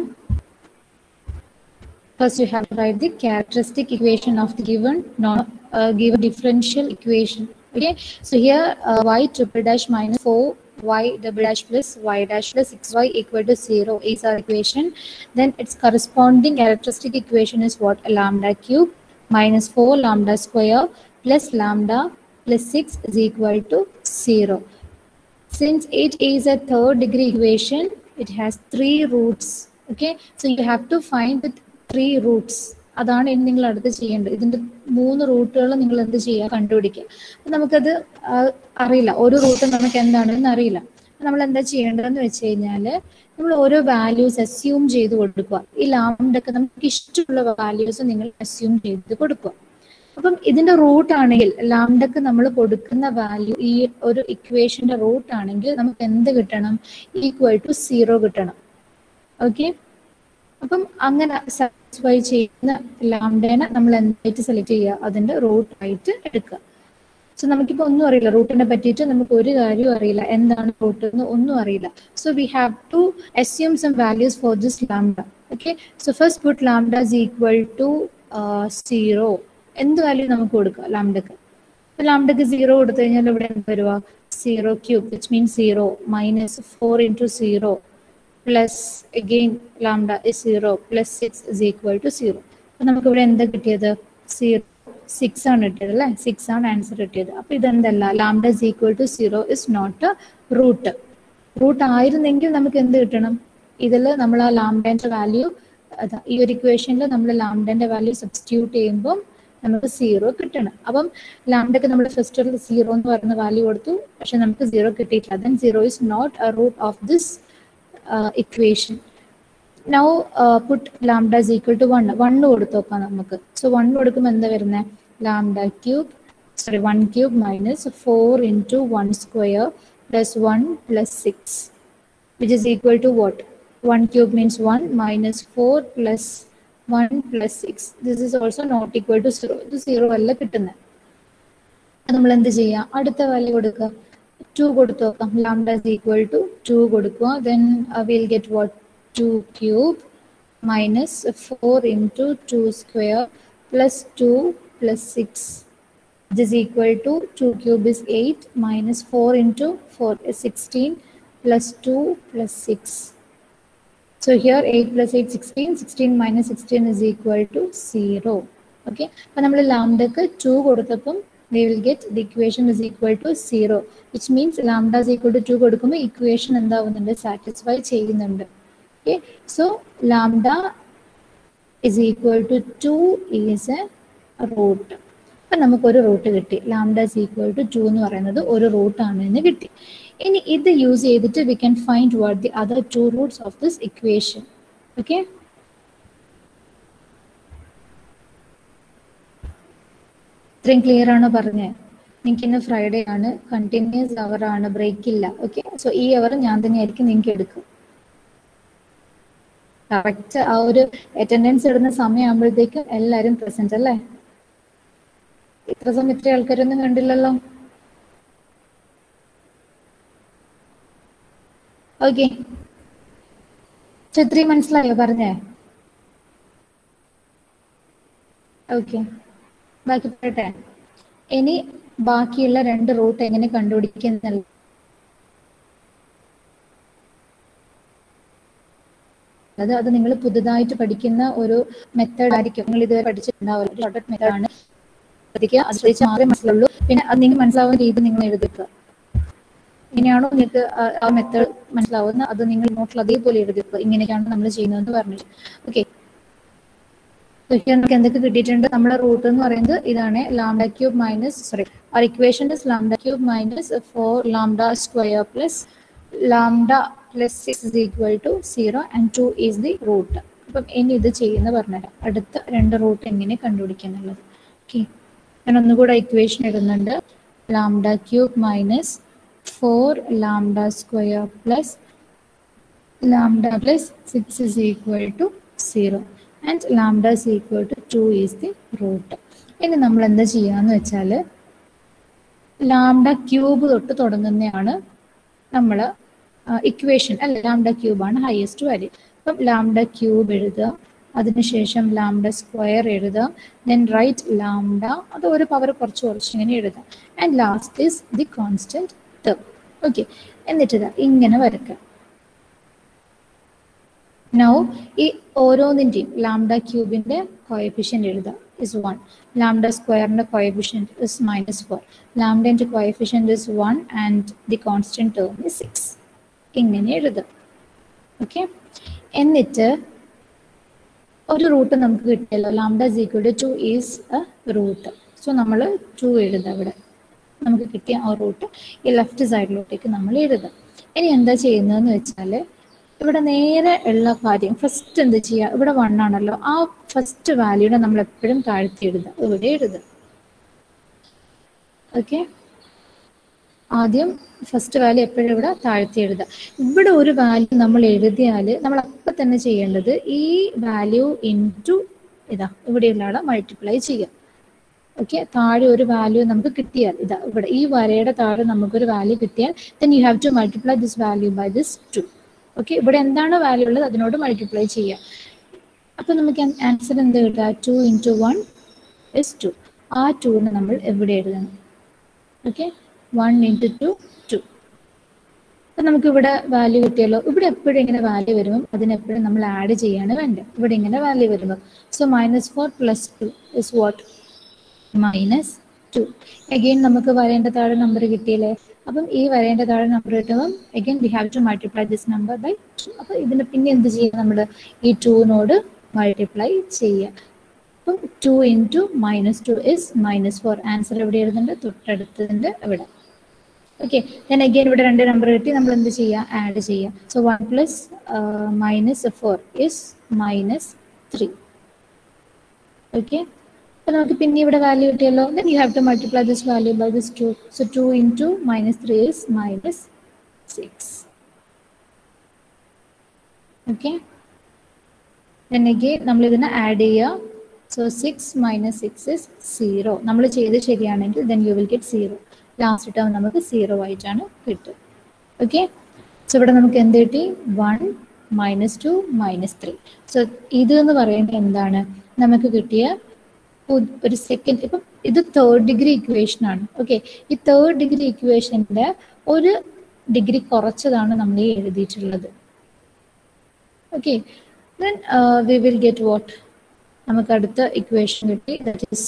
First, you have to write the characteristic equation of the given non uh, given differential equation. Okay. So here uh, y triple dash minus four y double dash plus y dash plus six y equal to zero is our equation. Then its corresponding characteristic equation is what lambda cube minus four lambda square plus lambda plus six is equal to zero. Since it is a third degree equation, it has three roots. Okay, so you have to find the three roots. അതാണ് ഇനി നിങ്ങൾ അടുത്ത് ചെയ്യേണ്ടത് ഇതിന്റെ മൂന്ന് റൂട്ടുകൾ നിങ്ങൾ എന്ത് ചെയ്യുക കണ്ടുപിടിക്കുക അപ്പൊ നമുക്കത് ആ, അറിയില്ല ഒരു റൂട്ട് നമുക്ക് എന്താണെന്ന് അറിയില്ല അപ്പൊ നമ്മൾ എന്താ ചെയ്യേണ്ടതെന്ന് വെച്ച് കഴിഞ്ഞാൽ നമ്മൾ ഓരോ വാല്യൂസ് അസ്യൂം ചെയ്ത് കൊടുക്കുക ഈ ലാംഡൊക്കെ നമുക്ക് ഇഷ്ടമുള്ള വാല്യൂസ് നിങ്ങൾ അസ്യൂം ചെയ്ത് കൊടുക്കുക അപ്പം ഇതിന്റെ റൂട്ട് ആണെങ്കിൽ ലാംഡക്ക് നമ്മൾ കൊടുക്കുന്ന വാല്യൂ ഈ ഒരു ഇക്വേഷന്റെ റൂട്ട് ആണെങ്കിൽ നമുക്ക് എന്ത് കിട്ടണം ഈക്വൽ ടു സീറോ കിട്ടണം ഓക്കെ അപ്പം അങ്ങനെ സാറ്റിസ്ഫൈ ചെയ്യുന്ന ലാംഡേനെ നമ്മൾ എന്തായിട്ട് സെലക്ട് ചെയ്യുക അതിന്റെ റൂട്ട് ആയിട്ട് എടുക്കുക സോ നമുക്കിപ്പോൾ ഒന്നും അറിയില്ല റൂട്ടിനെ പറ്റിയിട്ട് നമുക്ക് ഒരു കാര്യവും അറിയില്ല എന്താണ് റൂട്ട് എന്ന് ഒന്നും അറിയില്ല so we have to assume some values for this lambda okay so first put lambda is equal to zero എന്ത് വാല്യൂ നമുക്ക് കൊടുക്കുക ലാംഡക്ക് ലാംഡക്ക് സീറോ കൊടുത്തു കഴിഞ്ഞാൽ ഇവിടെ എന്ത് വരുക zero cube which means zero minus four into zero plus again lambda is zero plus six is equal to zero അപ്പൊ നമുക്ക് ഇവിടെ എന്താ കിട്ടിയത് സീറോ സിക്സ് ആണ് കിട്ടിയത് അല്ലേ സിക്സ് ആണ് ആൻസർ കിട്ടിയത് അപ്പൊ ഇതെന്തല്ല lambda is equal to zero is not root root ആയിരുന്നെങ്കിൽ നമുക്ക് എന്ത് കിട്ടണം ഇതിൽ നമ്മൾ ആ ലാംഡേന്റെ വാല്യൂ അതാ ഈ ഒരു ഇക്വേഷനിൽ നമ്മൾ ലാംഡേന്റെ വാല്യൂ സബ്സ്റ്റിറ്റ്യൂട്ട് ചെയ്യുമ്പോൾ നമുക്ക് സീറോ കിട്ടണം അപ്പം ലാംഡക്ക് നമ്മൾ ഫസ്റ്റ് സീറോ എന്ന് പറയുന്ന വാല്യൂ കൊടുത്തു പക്ഷെ നമുക്ക് സീറോ കിട്ടിയിട്ടില്ല then zero is not a root of this equation now put lambda is equal to one one കൊടുത്തു നോക്കാം നമുക്ക് സോ വണ്ണ് കൊടുക്കുമ്പോൾ എന്താ വരുന്നത് lambda cube sorry one cube minus four into one square plus one plus six which is equal to what one cube means one minus four plus one plus six this is also not equal to zero ഇത് zero അല്ല കിട്ടുന്നത് നമ്മൾ എന്ത് ചെയ്യാം അടുത്ത value കൊടുക്കുക two കൊടുത്തു നോക്കാം lambda is equal to two കൊടുക്കുക then will get what two cube minus four into two square plus two plus six ഇത് is equal to 2 cube is 8 minus 4 into 4 is 16 plus 2 plus 6. So here 8 plus 8 16 16 minus 16 is equal to 0. Okay. അപ്പോൾ നമ്മൾ ലാംഡക്ക് 2 കൊടുത്തപ്പം we will get the equation is equal to 0 which means lambda is equal to 2 കൊടുക്കുമ്പോൾ equation എന്താവുന്നുണ്ട് satisfy ചെയ്യുന്നുണ്ട് okay so lambda is equal to 2 is a root അപ്പം നമുക്കൊരു root കിട്ടി lambda is equal to two എന്ന് പറയുന്നത് ഒരു root ആണ് എന്ന് കിട്ടി ഇനി ഇത് യൂസ് ചെയ്തിട്ട് we can find what the other two roots of this equation okay ഇത്രയും ക്ലിയർ ആണോ പറഞ്ഞത് നിങ്ങൾക്ക് ഇന്ന് ഫ്രൈഡേ ആണ് കണ്ടിന്യൂസ് അവർ ആണ് ബ്രേക്ക് ഇല്ല ഓക്കെ സോ ഈ അവർ ഞാൻ തന്നെയായിരിക്കും നിങ്ങൾക്ക് എടുക്കും കറക്റ്റ് ആ ഒരു അറ്റൻഡൻസ് ഇടുന്ന സമയമാകുമ്പോഴത്തേക്കും എല്ലാവരും പ്രസന്റ് അല്ലേ ഇത്ര സമയം ഇത്ര ആൾക്കാരൊന്നും കണ്ടില്ലല്ലോ ഓക്കെ ഇത്രയും മനസ്സിലായോ പറഞ്ഞേ ഓക്കെ ബാക്കി പറയട്ടെ ഇനി ബാക്കിയുള്ള രണ്ട് റൂട്ട് എങ്ങനെ കണ്ടുപിടിക്കുന്നില്ല അത് അത് നിങ്ങൾ പുതുതായിട്ട് പഠിക്കുന്ന ഒരു മെത്തേഡ് ആയിരിക്കും നിങ്ങൾ ഇതുവരെ പഠിച്ചിട്ടുണ്ടാവില്ല ഷോർട്ട് മെത്തേഡ് ആണ് ശ്രദ്ധിക്കുക അത് ശ്രദ്ധിച്ച് മാത്രമേ മനസ്സിലുള്ളൂ പിന്നെ അത് നിങ്ങൾക്ക് മനസ്സിലാവുന്ന രീതി നിങ്ങൾ എഴുതിക്കുക ഇങ്ങനെയാണോ നിങ്ങൾക്ക് ആ മെത്തേഡ് മനസ്സിലാവുന്ന അത് നിങ്ങൾ നോട്ടിൽ അതേപോലെ എഴുതിക്കുക ഇങ്ങനെയൊക്കെയാണ് നമ്മൾ ചെയ്യുന്നതെന്ന് പറഞ്ഞിട്ട് ഓക്കെ നമുക്ക് എന്തൊക്കെ കിട്ടിയിട്ടുണ്ട് നമ്മുടെ റൂട്ട് എന്ന് പറയുന്നത് ഇതാണ് ലാംഡ ക്യൂബ് മൈനസ് സോറി ആ equation is lambda cube minus four lambda square plus lambda plus six is equal to zero and two is the root അപ്പം ഇനി ഇത് ചെയ്യുന്ന പറഞ്ഞുതരാം അടുത്ത രണ്ട് റൂട്ട് എങ്ങനെ കണ്ടുപിടിക്കുന്നുള്ളത് ഓക്കെ ഞാൻ ഒന്നുകൂടെ ഇക്വേഷൻ ഇടുന്നുണ്ട് lambda cube minus four lambda square plus lambda plus six is equal to zero and lambda is equal to two is the root ഇനി നമ്മൾ എന്താ ചെയ്യാന്ന് വെച്ചാൽ ലാംഡ ക്യൂബ് തൊട്ട് തുടങ്ങുന്നതാണ് നമ്മൾ ഇക്വേഷൻ അല്ല ലാംഡ ക്യൂബാണ് ഹയസ്റ്റ് വാല്യൂ അപ്പം ലാംഡ ക്യൂബ് എഴുതുക അതിനുശേഷം ലാംഡ സ്ക്വയർ എഴുതാം ദെൻ റൈറ്റ് ലാംഡ അത് ഒരു പവർ കുറച്ച് കുറച്ച് ഇങ്ങനെ എഴുതാം and last is the constant term okay എന്നിട്ട് ഇതാ ഇങ്ങനെ വരയ്ക്കാം നൗ ഈ ഓരോന്നിൻ്റെയും ലാംഡ ക്യൂബിൻ്റെ കോയഫിഷ്യൻ്റ് എഴുതാം ഇസ് വൺ ലാംഡ സ്ക്വയറിൻ്റെ കോയഫിഷ്യൻ്റ് ഇസ് മൈനസ് ഫോർ ലാംഡൻ്റെ coefficient is one and the constant term is six ഇങ്ങനെ എഴുതാം ഓക്കെ എന്നിട്ട് ഒരു റൂട്ട് നമുക്ക് കിട്ടിയല്ലോ lambda is equal to two is a root so നമ്മൾ ടു എഴുതാം ഇവിടെ നമുക്ക് കിട്ടിയ ആ റൂട്ട് ഈ ലെഫ്റ്റ് സൈഡിലോട്ടേക്ക് നമ്മൾ എഴുതാം ഇനി എന്താ ചെയ്യുന്നതെന്ന് വെച്ചാൽ ഇവിടെ നേരെ ഉള്ള കാര്യം ഫസ്റ്റ് എന്ത് ചെയ്യുക ഇവിടെ വൺ ആണല്ലോ ആ ഫസ്റ്റ് വാല്യൂടെ നമ്മൾ എപ്പോഴും താഴ്ത്തി എഴുതുക ഇവിടെ എഴുതുക ഓക്കെ ആദ്യം ഫസ്റ്റ് വാല്യൂ എപ്പോഴും ഇവിടെ താഴ്ത്തി എഴുതുക ഇവിടെ ഒരു വാല്യൂ നമ്മൾ എഴുതിയാൽ നമ്മൾ അപ്പം തന്നെ ചെയ്യേണ്ടത് ഈ വാല്യൂ ഇൻറ്റു ഇതാ ഇവിടെയുള്ള ആളെ മൾട്ടിപ്ലൈ ചെയ്യുക ഓക്കെ താഴെ ഒരു വാല്യൂ നമുക്ക് കിട്ടിയാൽ ഇതാ ഇവിടെ ഈ വരയുടെ താഴെ നമുക്കൊരു വാല്യൂ കിട്ടിയാൽ then you have to multiply this value by this two okay ഇവിടെ എന്താണ് വാല്യൂ ഉള്ളത് അതിനോട് മൾട്ടിപ്ലൈ ചെയ്യുക അപ്പൊ നമുക്ക് ആൻസർ എന്ത് കിട്ടുക two into one is two ആ ടൂവിന് നമ്മൾ എവിടെ എഴുതണം okay one into two two അപ്പൊ നമുക്ക് ഇവിടെ വാല്യൂ കിട്ടിയല്ലോ ഇവിടെ എപ്പോഴും ഇങ്ങനെ വാല്യൂ വരുമ്പോൾ അതിനെപ്പോഴും നമ്മൾ ആഡ് ചെയ്യാണ് വേണ്ടത് ഇവിടെ ഇങ്ങനെ വാല്യൂ വരുമ്പോൾ so minus four plus two is what minus two again നമുക്ക് വരേണ്ട താഴെ നമ്പർ കിട്ടിയില്ലേ അപ്പം ഈ വരേണ്ട താഴെ നമ്പർ കിട്ടുമ്പം again we have to multiply this number by two അപ്പം ഇതിന് പിന്നെ എന്ത് ചെയ്യുക നമ്മൾ ഈ ടൂവിനോട് മൾട്ടിപ്ലൈ ചെയ്യുക അപ്പം two into minus two is minus four answer എവിടെ എഴുതുന്നുണ്ട് തൊട്ടടുത്തതിൻ്റെ ഇവിടെ ഓക്കെ ഞാൻ അഗെയിൻ ഇവിടെ രണ്ട് നമ്പർ കിട്ടി നമ്മൾ എന്ത് ചെയ്യുക ആഡ് ചെയ്യുക so one plus minus four is minus three okay അപ്പൊ നമുക്ക് പിന്നെ ഇവിടെ വാല്യൂ കിട്ടിയല്ലോ then you have to multiply this value by this two so two into minus three is minus six okay then again നമ്മൾ ഇതിനെ add ചെയ്യുക so six minus six is zero നമ്മൾ ചെയ്ത് ശരിയാണെങ്കിൽ then you will get zero last term നമുക്ക് zero ആയിട്ടാണ് കിട്ടുക okay so ഇവിടെ നമുക്ക് എന്ത് കിട്ടി one minus two minus three so ഇത് എന്ന് പറയുന്നത് എന്താണ് നമുക്ക് കിട്ടിയ പു- ഒരു സെക്കൻഡ് ഇപ്പം ഇത് തേർഡ് ഡിഗ്രി ഇക്വേഷൻ ആണ് ഓക്കെ ഈ തേർഡ് ഡിഗ്രി ഇക്വേഷൻ്റെ ഒരു ഡിഗ്രി കുറച്ചതാണ് നമ്മൾ ഈ എഴുതിയിട്ടുള്ളത് okay then we will get what നമുക്ക് അടുത്ത ഇക്വേഷൻ കിട്ടി ദറ്റ് ഈസ്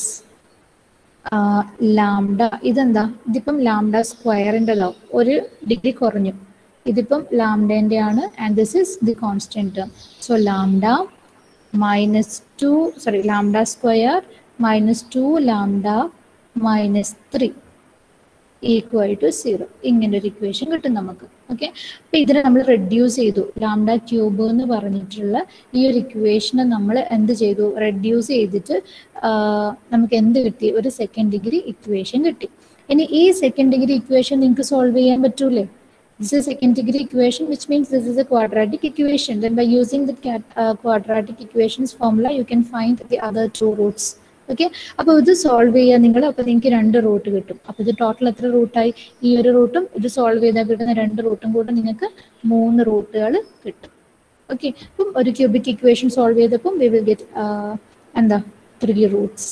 ലാംഡ ഇതെന്താ ഇതിപ്പം ലാംഡ സ്ക്വയറിൻ്റെ ലോ ഒരു ഡിഗ്രി കുറഞ്ഞു ഇതിപ്പം ലാംഡേൻ്റെ ആണ് and this is the constant term so lambda minus two sorry lambda square minus two lambda minus three equal to zero ഇങ്ങനെ ഒരു ഇക്വേഷൻ കിട്ടും നമുക്ക് ഓക്കെ അപ്പൊ ഇതിനെ നമ്മൾ റെഡ്യൂസ് ചെയ്തു ലാംഡ ക്യൂബ് എന്ന് പറഞ്ഞിട്ടുള്ള ഈ ഒരു ഇക്വേഷനെ നമ്മൾ എന്ത് ചെയ്തു റെഡ്യൂസ് ചെയ്തിട്ട് ആ, നമുക്ക് എന്ത് കിട്ടി ഒരു സെക്കൻഡ് ഡിഗ്രി ഇക്വേഷൻ കിട്ടി ഇനി ഈ സെക്കൻഡ് ഡിഗ്രി ഇക്വേഷൻ നിങ്ങൾക്ക് സോൾവ് ചെയ്യാൻ പറ്റൂലേ This is second degree equation, which means this is a quadratic equation. Then by using the cat- uh, quadratic equations formula, you can find the other two roots. Okay അപ്പോൾ ഇത് solve ചെയ്യുക നിങ്ങൾ അപ്പോൾ നിങ്ങൾക്ക് രണ്ട് root കിട്ടും അപ്പോൾ ഇത് ടോട്ടൽ എത്ര റൂട്ടായി ഈ ഒരു റൂട്ടും ഇത് സോൾവ് ചെയ്താൽ കിട്ടുന്ന രണ്ട് റൂട്ടും കൂടെ നിങ്ങൾക്ക് മൂന്ന് റൂട്ടുകൾ കിട്ടും ഓക്കെ അപ്പം ഒരു ക്യൂബിക് ഇക്വേഷൻ സോൾവ് ചെയ്തപ്പം വി വിൽ ഗെറ്റ് എന്താ ത്രീ റൂട്ട്സ്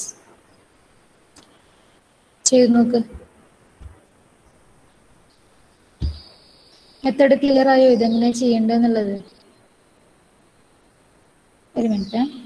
ചെയ്ത് നോക്ക് മെത്തേഡ് ക്ലിയർ ആയോ ഇതെങ്ങനെ ചെയ്യേണ്ടതെന്നുള്ളത് ഒരു മിനിറ്റ്